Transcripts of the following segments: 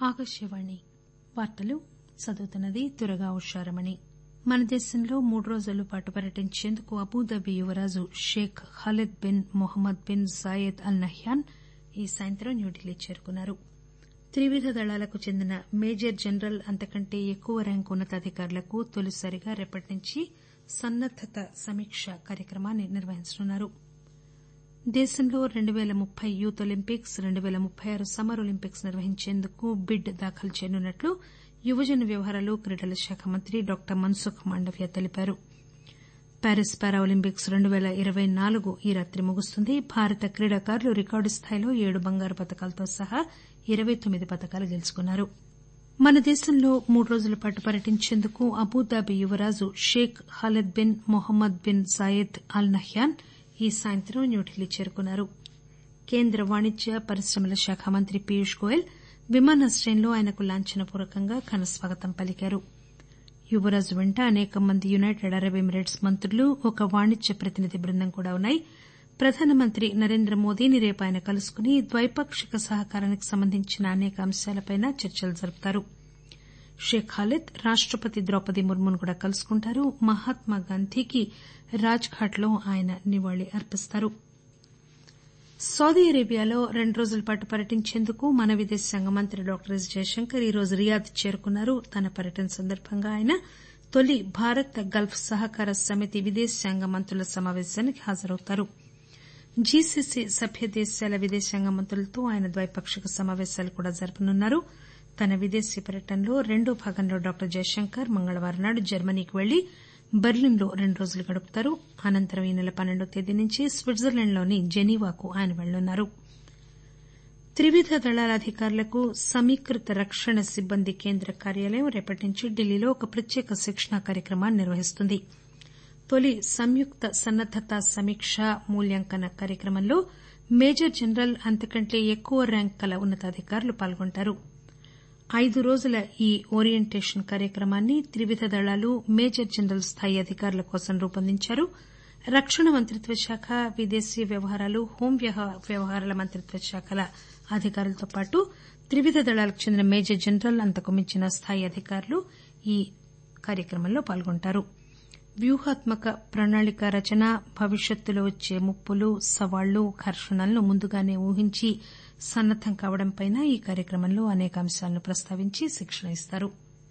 ఆకాశవాణి వార్తలు చదువుతున్నది దుర్గా ఉషారమణి మన దేశంలో మూడు రోజుల పాటు పర్యటించేందుకు అబుదాబి యువరాజు Sheikh Khalid bin Mohamed bin Zayed Al Nahyan ఈ సాయంత్రం న్యూఢిల్లీ చేరుకున్నారు త్రివిధ దళాలకు చెందిన మేజర్ జనరల్ అంతకంటే ఎక్కువ ర్యాంకు ఉన్నతాధికారులకు తొలిసారిగా రేపటి నుంచి సన్నద్దత సమీక్ష కార్యక్రమాన్ని నిర్వహించనున్నారు దేశంలో రెండు పేల ముప్పై యూత్ ఒలింపిక్స్ రెండు పేల ముప్పై ఆరు సమ్మర్ ఒలింపిక్స్ నిర్వహించేందుకు బిడ్ దాఖలు చేయనున్నట్లు యువజన వ్యవహారాలు క్రీడల శాఖ మంత్రి డాక్టర్ మన్సుఖ్ మాండవ్య తెలిపారు ప్యారిస్ పారా ఒలింపిక్స్ రెండు పేల ఇరవై నాలుగు ఈ రాత్రి ముగుస్తుంది భారత క్రీడాకారులు రికార్డు స్థాయిలో ఏడు బంగారు పతకాలతో సహా ఇరవై తొమ్మిది పతకాలు గెలుచుకున్నారు మన దేశంలో మూడు రోజుల పాటు పర్యటించేందుకు అబుదాబి యువరాజు Sheikh Khalid bin Mohamed bin Zayed Al Nahyan ఈ సాయంత్రం న్యూఢిల్లీ చేరుకున్నారు కేంద్ర వాణిజ్య పరిశ్రమల శాఖ మంత్రి పీయూష్ గోయల్ విమానాశ్రయంలో ఆయనకు లాంఛనపూర్వకంగా ఘన స్వాగతం పలికారు యువరాజు వెంట అసేక మంది యునైటెడ్ అరబ్ ఎమిరేట్స్ మంత్రులు ఒక వాణిజ్య ప్రతినిధి బృందం కూడా ఉన్నాయి ప్రధానమంత్రి నరేంద్ర మోదీని రేపు ఆయన కలుసుకుని ద్వైపాక్షిక సహకారానికి సంబంధించిన అనేక అంశాలపై చర్చలు జరుపుతారు షేక్ ఖాలిద్ రాష్టపతి ద్రౌపది ముర్మును కూడా కలుసుకుంటారు మహాత్మాగాంధీకి రాజ్ ఘాట్ లో ఆయన నివాళి అర్పిస్తారు సౌదీ అరేబియాలో రెండు రోజుల పాటు పర్యటించేందుకు మన విదేశాంగ మంత్రి డాక్టర్ ఎస్ జయశంకర్ ఈరోజు రియాద్ చేరుకున్నారు తన పర్యటన సందర్భంగా ఆయన తొలి భారత్ గల్ఫ్ సహకార సమితి విదేశాంగ మంత్రుల సమాపేశానికి హాజరవుతారు జీసీసీ సభ్య దేశాల విదేశాంగ మంత్రులతో ఆయన ద్వైపాక్షిక సమాపేశాలు కూడా జరపనున్నారు తన విదేశీ పర్యటనలో రెండో భాగంలో డాక్టర్ జయశంకర్ మంగళవారం నాడు జర్మనీకి పెళ్లి బెర్లిన్ లో రెండు రోజులు గడుపుతారు అనంతరం ఈ నెల పన్నెండో తేదీ నుంచి స్విట్జర్లాండ్లోని జెనీవాకు ఆయన పెళ్లనున్నారు త్రివిధ దళాల అధికారులకు సమీకృత రక్షణ సిబ్బంది కేంద్ర కార్యాలయం రేపటి నుంచి ఢిల్లీలో ఒక ప్రత్యేక శిక్షణా కార్యక్రమాన్ని నిర్వహిస్తుంది తొలి సంయుక్త సన్నద్దత సమీక్ష మూల్యాంకన కార్యక్రమంలో మేజర్ జనరల్ అంతకంటే ఎక్కువ ర్యాంకు గల ఉన్నతాధికారులు పాల్గొంటారు ఐదు రోజుల ఈ ఓరియంటేషన్ కార్యక్రమాన్ని త్రివిధ దళాలు మేజర్ జనరల్ స్థాయి అధికారుల కోసం రూపొందించారు రక్షణ మంత్రిత్వ శాఖ విదేశీ వ్యవహారాలు హోం వ్యవహారాల మంత్రిత్వ శాఖల అధికారులతో పాటు త్రివిధ దళాలకు చెందిన మేజర్ జనరల్ అంతకు మించిన స్థాయి అధికారులు ఈ కార్యక్రమంలో పాల్గొంటారు వ్యూహాత్మక ప్రణాళిక రచన భవిష్యత్తులో వచ్చే ముప్పులు సవాళ్లు ఘర్షణలను ముందుగానే ఊహించి సన్నద్దం కావడంపై ఈ కార్యక్రమంలో అనేక అంశాలను ప్రస్తావించి శిక్షణ ఇస్తారు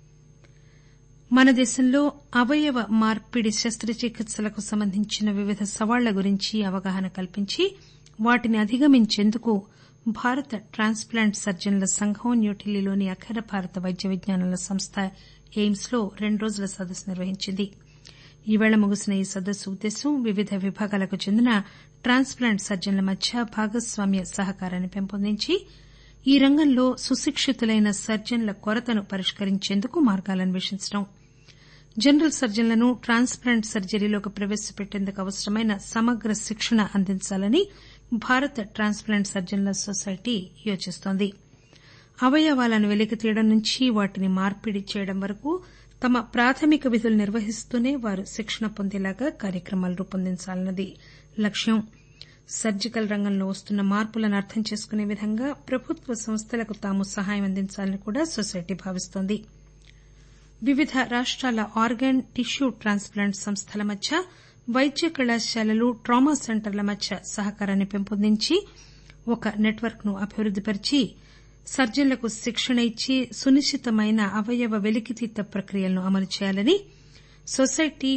మన దేశంలో అవయవ మార్పిడి శస్త్రచికిత్సలకు సంబంధించిన వివిధ సవాళ్ల గురించి అవగాహన కల్పించి వాటిని అధిగమించేందుకు భారత ట్రాన్స్ ప్లాంట్ సర్జన్ల సంఘం న్యూఢిల్లీలోని అఖిల భారత వైద్య విజ్ఞానాల సంస్థ ఎయిమ్స్ లో రెండు రోజుల సదస్సు నిర్వహించింది ఈరోజు ముగిసిన ఈ సదస్సు ఉద్దేశ్యం వివిధ విభాగాలకు చెందిన ట్రాన్స్ ప్లాంట్ సర్జన్ల మధ్య భాగస్వామ్య సహకారాన్ని పెంపొందించి ఈ రంగంలో సుశిక్షితులైన సర్జన్ల కొరతను పరిష్కరించేందుకు మార్గాలు అన్వేషించడం జనరల్ సర్జన్లను ట్రాన్స్ ప్లాంట్ సర్జరీలోకి ప్రవేశపెట్టేందుకు అవసరమైన సమగ్ర శిక్షణ అందించాలని భారత ట్రాన్స్ ప్లాంట్ సర్జన్ల సొసైటీ యోచిస్తోంది అవయవాలను వెలికితీయడం నుంచి వాటిని మార్పిడి చేయడం వరకు తమ ప్రాథమిక విధులు నిర్వహిస్తూనే వారు శిక్షణ పొందేలాగా కార్యక్రమాలు రూపొందించాలన్నది లక్ష్యం సర్జికల్ రంగంలో వస్తున్న మార్పులను అర్థం చేసుకునే విధంగా ప్రభుత్వ సంస్థలకు తాము సహాయం అందించాలని కూడా సొసైటీ భావిస్తోంది వివిధ రాష్టాల ఆర్గాన్ టిష్యూ ట్రాన్స్ ప్లాంట్ సంస్థల మధ్య వైద్య కళాశాలలు ట్రామా సెంటర్ల మధ్య సహకారాన్ని పెంపొందించి ఒక నెట్వర్క్ ను అభివృద్దిపరిచి సర్జన్లకు శిక్షణ ఇచ్చి సునిశ్చితమైన అవయవ వెలికితీత ప్రక్రియలను అమలు చేయాలని సొసైటీ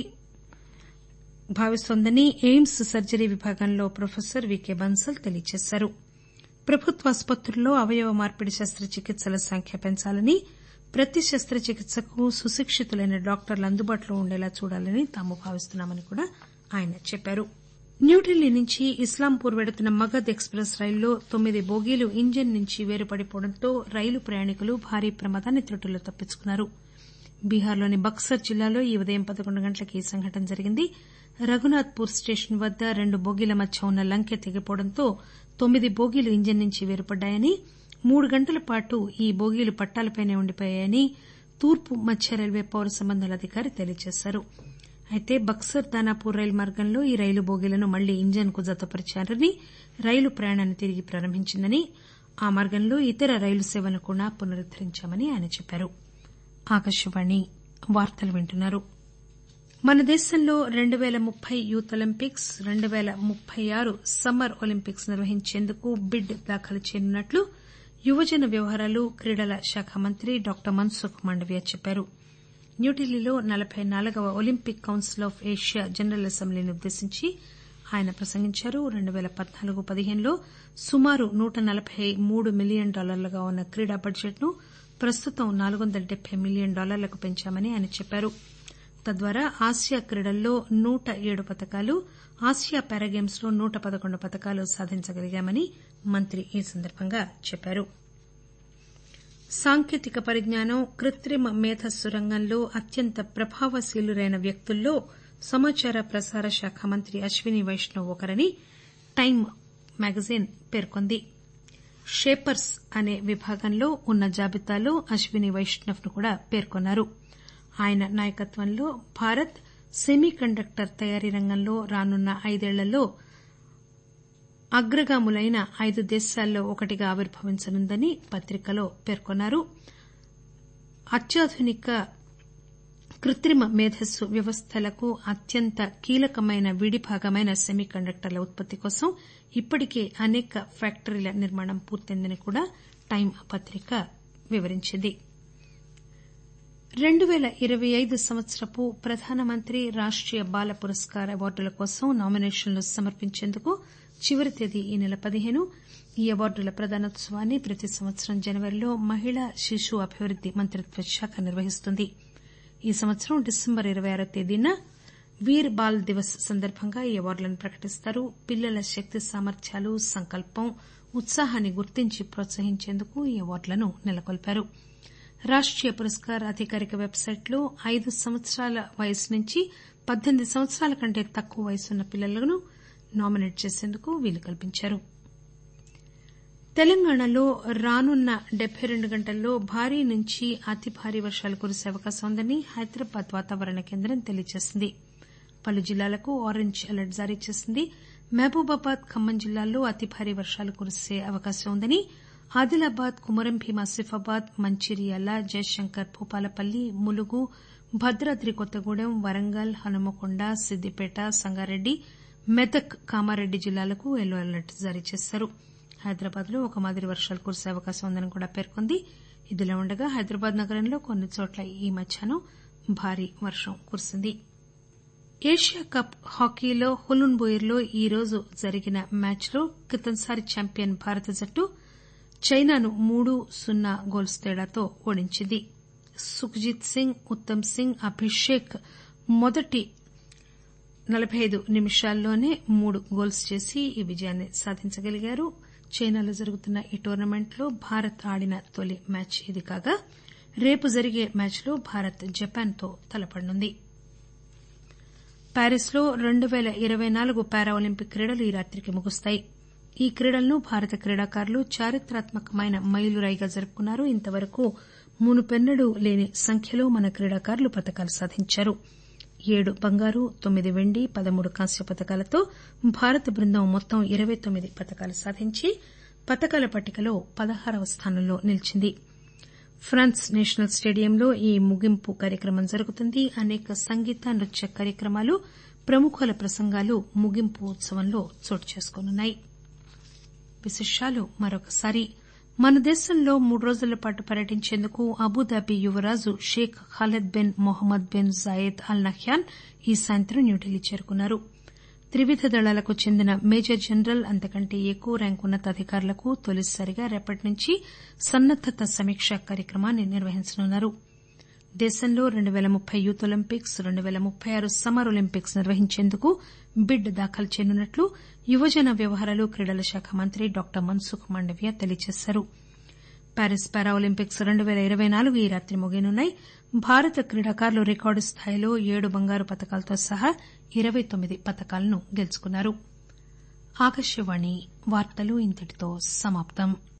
భావిస్తోందని ఎయిమ్స్ సర్జరీ విభాగంలో ప్రొఫెసర్ వికే బన్సల్ తెలియజేశారు ప్రభుత్వాసుపత్రుల్లో అవయవ మార్పిడి శస్త్రచికిత్సల సంఖ్య పెంచాలని ప్రతి శస్త్రచికిత్సకు సుశిక్షితులైన డాక్టర్లు అందుబాటులో ఉండేలా చూడాలని తాము భావిస్తున్నామని కూడా ఆయన చెప్పారు న్యూఢిల్లీ నుంచి ఇస్లాంపూర్ వెడుతున్న మగధ్ ఎక్స్ప్రెస్ రైలులో తొమ్మిది బోగీలు ఇంజిన్ నుంచి వేరుపడిపోవడంతో రైలు ప్రయాణికులు భారీ ప్రమాదాన్ని త్రుటిలో తప్పించుకున్నారు బీహార్లోని బక్సర్ జిల్లాలో ఈ ఉదయం పదకొండు గంటలకు ఈ సంఘటన జరిగింది రఘునాథ్పూర్ స్టేషన్ వద్ద రెండు బోగీల మధ్య ఉన్న లంకె తెగిపోవడంతో తొమ్మిది బోగీలు ఇంజిన్ నుంచి వేరుపడ్డాయని మూడు గంటల పాటు ఈ బోగీలు పట్టాలపైనే ఉండిపోయాయని తూర్పు మధ్య రైల్వే పౌర సంబంధాల అధికారి తెలియజేశారు అయితే బక్సర్ దానాపూర్ రైలు మార్గంలో ఈ రైలు బోగీలను మళ్లీ ఇంజన్ కు జతపరిచారని రైలు ప్రయాణాన్ని తిరిగి ప్రారంభించిందని ఆ మార్గంలో ఇతర రైలు సేవలను కూడా పునరుద్దరించామని ఆయన చెప్పారు ఆకాశవాణి వార్తలు వింటున్నారు మన దేశంలో రెండు పేల ముప్పై యూత్ ఒలింపిక్స్ రెండు పేల ముప్పై ఆరు సమ్మర్ ఒలింపిక్స్ నిర్వహించేందుకు బిడ్ దాఖలు చేయనున్నట్లు యువజన వ్యవహారాలు క్రీడల శాఖ మంత్రి డాక్టర్ మన్సుఖ్ మాండవీయ చెప్పారు న్యూఢిల్లీలో నలబై నాలుగవ Olympic Council of Asia general అసెంబ్లీని ఉద్దేశించి ఆయన ప్రసంగించారు రెండు పేల పద్నాలుగు పదిహేనులో సుమారు నూట నలబై మూడు మిలియన్ డాలర్లుగా ఉన్న క్రీడా బడ్జెట్ ను ప్రస్తుతం నాలుగు వందల డెబ్బై మిలియన్ డాలర్లకు పెంచామని ఆయన చెప్పారు తద్వారా ఆసియా క్రీడల్లో నూట ఏడు పతకాలు ఆసియా పారాగేమ్స్ లో నూట పదకొండు పతకాలు సాధించగలిగామని మంత్రి ఈ సందర్బంగా చెప్పారు సాంకేతిక పరిజ్ఞానం కృత్రిమ మేధస్సు రంగంలో అత్యంత ప్రభావశీలురైన వ్యక్తుల్లో సమాచార ప్రసార శాఖ మంత్రి అశ్విని వైష్ణవ్ ఒకరని టైమ్ మ్యాగజీన్ పేర్కొంది షేపర్స్ అనే విభాగంలో ఉన్న జాబితాలో అశ్విని వైష్ణవ్ ను కూడా పేర్కొన్నారు ఆయన నాయకత్వంలో భారత్ సెమీ కండక్టర్ తయారీ రంగంలో రానున్న ఐదేళ్లలో అగ్రగాములైన ఐదు దేశాల్లో ఒకటిగా ఆవిర్భవించనుందని పత్రికలో పేర్కొన్నారు అత్యాధునిక కృత్రిమ మేధస్సు వ్యవస్థలకు అత్యంత కీలకమైన విడిభాగమైన సెమీ కండక్టర్ల ఉత్పత్తి కోసం ఇప్పటికే అనేక ఫ్యాక్టరీల నిర్మాణం పూర్తయిందని కూడా టైమ్ పత్రిక వివరించింది రెండు పేల ఇరవై ఐదు సంవత్సరపు ప్రధానమంత్రి రాష్టీయ బాల పురస్కార్ అవార్డుల కోసం నామినేషన్లు సమర్పించేందుకు చివరి తేదీ ఈ నెల పదిహేను ఈ అవార్డుల ప్రదానోత్సవాన్ని ప్రతి సంవత్సరం జనవరిలో మహిళా శిశు అభివృద్ది మంత్రిత్వ శాఖ నిర్వహిస్తుంది ఈ సంవత్సరం డిసెంబర్ ఇరవై ఆరో తేదీన వీర్ బాల్ దివస్ సందర్భంగా ఈ అవార్డులను ప్రకటిస్తారు పిల్లల శక్తి సామర్థ్యాలు సంకల్పం ఉత్సాహాన్ని గుర్తించి ప్రోత్సహించేందుకు ఈ అవార్డులను నెలకొల్పారు రాష్టీయ పురస్కార్ అధికారిక వెబ్సైట్లో ఐదు సంవత్సరాల వయసు నుంచి పద్దెనిమిది సంవత్సరాల కంటే తక్కువ వయసున్న పిల్లలను నామినేట్ చేసేందుకు వీలు కల్పించారు తెలంగాణలో రానున్న డెబ్బై రెండు గంటల్లో భారీ నుంచి అతి భారీ వర్షాలు కురిసే అవకాశం ఉందని హైదరాబాద్ వాతావరణ కేంద్రం తెలియజేసింది పలు జిల్లాలకు ఆరెంజ్ అలర్ట్ జారీ చేసింది మహబూబాబాద్ ఖమ్మం జిల్లాల్లో అతి భారీ వర్షాలు కురిసే అవకాశం ఉందని ఆదిలాబాద్ కుమరం భీం ఆసిఫాబాద్ మంచిర్యాల జయశంకర్ భూపాలపల్లి ములుగు భద్రాద్రి కొత్తగూడెం వరంగల్ హనుమకొండ సిద్దిపేట సంగారెడ్డి మెదక్ కామారెడ్డి జిల్లాలకు యెల్లో అలర్ట్ జారీ చేశారు హైదరాబాద్ లో ఒక మాదిరి వర్షాలు కురిసే అవకాశం ఉందని కూడా పేర్కొంది ఇదిలా ఉండగా హైదరాబాద్ నగరంలో కొన్ని చోట్ల ఈ మధ్యాహ్నం భారీ వర్షం కురిసింది ఏషియా కప్ హాకీలో హులున్బోయిర్లో ఈ రోజు జరిగిన మ్యాచ్లో క్రితంసారి చాంపియన్ భారత జట్టు చైనాను మూడు సున్నా గోల్స్ తేడాతో ఓడించింది సుఖ్జిత్ సింగ్ ఉత్తమ్ సింగ్ అభిషేక్ మొదటి నలబై ఐదు నిమిషాల్లోనే మూడు గోల్స్ చేసి ఈ విజయాన్ని సాధించగలిగారు చైనాలో జరుగుతున్న ఈ టోర్నమెంట్లో భారత్ ఆడిన తొలి మ్యాచ్ ఇది కాగా రేపు జరిగే మ్యాచ్లో భారత్ జపాన్తో తలపడనుంది ప్యారిస్ లో రెండు పేల ఇరవై నాలుగు పారాలింపిక్ క్రీడలు ఈ రాత్రికి ముగుస్తాయి ఈ క్రీడలను భారత క్రీడాకారులు చారిత్రాత్మకమైన మైలురాయిగా జరుపుకున్నారు ఇంతవరకు మునుపెన్నడూ లేని సంఖ్యలో మన క్రీడాకారులు పతకాలు సాధించారు ఏడు బంగారు తొమ్మిది వెండి పదమూడు కాంస్య పతకాలతో భారత బృందం మొత్తం ఇరవై తొమ్మిది పతకాలు సాధించి పతకాల పట్టికలో పదహారవ స్థానంలో నిలిచింది ఫ్రాన్స్ నేషనల్ స్టేడియంలో ఈ ముగింపు కార్యక్రమం జరుగుతుంది అనేక సంగీత నృత్య కార్యక్రమాలు ప్రముఖుల ప్రసంగాలు ముగింపు ఉత్సవంలో చోటు చేసుకోనున్నాయి విశేషాలు మరొకసారి మన దేశంలో మూడు రోజుల పాటు పర్యటించేందుకు అబుదాబి యువరాజు Sheikh Khalid bin Mohamed bin Zayed Al Nahyan ఈ సాయంత్రం న్యూఢిల్లీ చేరుకున్నారు త్రివిధ దళాలకు చెందిన మేజర్ జనరల్ అంతకంటే ఎక్కువ ర్యాంకు ఉన్నతాధికారులకు తొలిసారిగా రేపటి నుంచి సన్నద్దత సమీక్ష కార్యక్రమాన్ని నిర్వహించనున్నారు దేశంలో రెండు పేల ముప్పై యూత్ ఒలింపిక్స్ రెండు పేల ముప్పై ఆరు సమ్మర్ ఒలింపిక్స్ నిర్వహించేందుకు బిడ్ దాఖలు చేయనున్నట్లు యువజన వ్యవహారాలు క్రీడల శాఖ మంత్రి డాక్టర్ మన్సుఖ్ మాండవీయ తెలియజేశారు ప్యారిస్ పారాలింపిక్స్ రెండు పేల ఇరవై నాలుగు ఈ రాత్రి ముగియనున్నాయి భారత క్రీడాకారులు రికార్డు స్థాయిలో ఏడు బంగారు పతకాలతో సహా ఇరవై తొమ్మిది పతకాలను గెలుచుకున్నారు